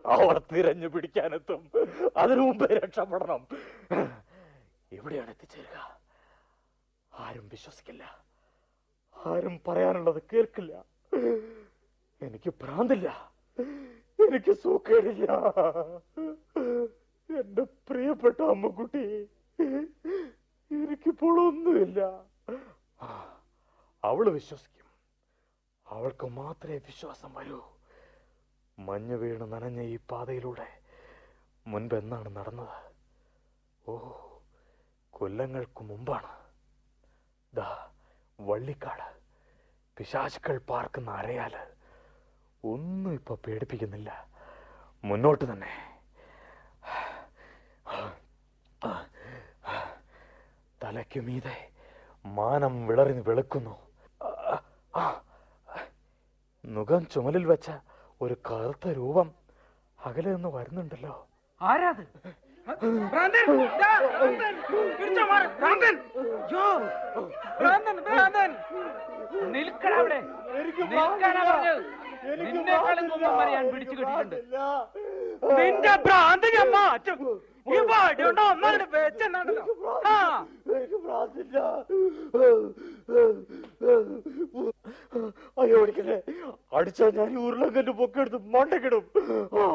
അവർ തിരഞ്ഞു പിടിക്കാനെത്തും അതിനു മുമ്പേ രക്ഷപ്പെടണം എവിടെയാണ് എത്തിച്ചേരുക ആരും വിശ്വസിക്കില്ല ആരും പറയാനുള്ളത് കേൾക്കില്ല എനിക്ക് ഭ്രാന്തില്ല എനിക്ക് സൂക്കേടില്ല എന്റെ പ്രിയപ്പെട്ട അമ്മക്കുട്ടി എനിക്കിപ്പോൾ ഒന്നുമില്ല ആ, അവള് വിശ്വസിക്കും അവൾക്ക് മാത്രമേ വിശ്വാസം വരൂ മഞ്ഞ് വീണ് നനഞ്ഞ ഈ പാതയിലൂടെ മുൻപ് എന്നാണ് നടന്നത് ഓ കൊല്ലങ്ങൾക്ക് മുമ്പാണ് ദാ വള്ളിക്കാട് പിശാചുക്കൾ പാർക്കുന്ന അരയാല് ഒന്നും ഇപ്പൊ പേടിപ്പിക്കുന്നില്ല മുന്നോട്ട് തന്നെ തലയ്ക്കു മീതെ മാനം വിളറിന് വെളുക്കുന്നു ആ, ആ, മുഖം ചുമലിൽ വെച്ച ഒരു കറുത്ത രൂപം അകലെ നിന്ന് വരുന്നുണ്ടല്ലോ ആരാത് ഭ്രാന്തൻ ദാ, ഭ്രാന്തൻ പിടിച്ചോ മാറ് ഭ്രാന്തൻ യോ ഭ്രാന്തൻ ഭ്രാന്തൻ നിൽക്കണ അവിടെ നിൽക്കാനാ പറഞ്ഞത് നിന്നെക്കാളും കുമ്പന്മാരെ ഞാൻ പിടിച്ചു കിട്ടിയിട്ടുണ്ട് നിന്റെ ഭ്രാന്ത് ഞാൻ മാറ്റും നീ പാടിയുണ്ടോ ഒന്നാണ് വെച്ചെന്നാണല്ലോ ആ എനിക്ക് ഭ്രാന്തില്ല അയ്യോ ഒരിക്കലേ അടിച്ചാൽ ഞാൻ ഈ ഉരുളങ്കല്ല് പൊക്കെടുത്ത് മണ്ടക്കിടും ആ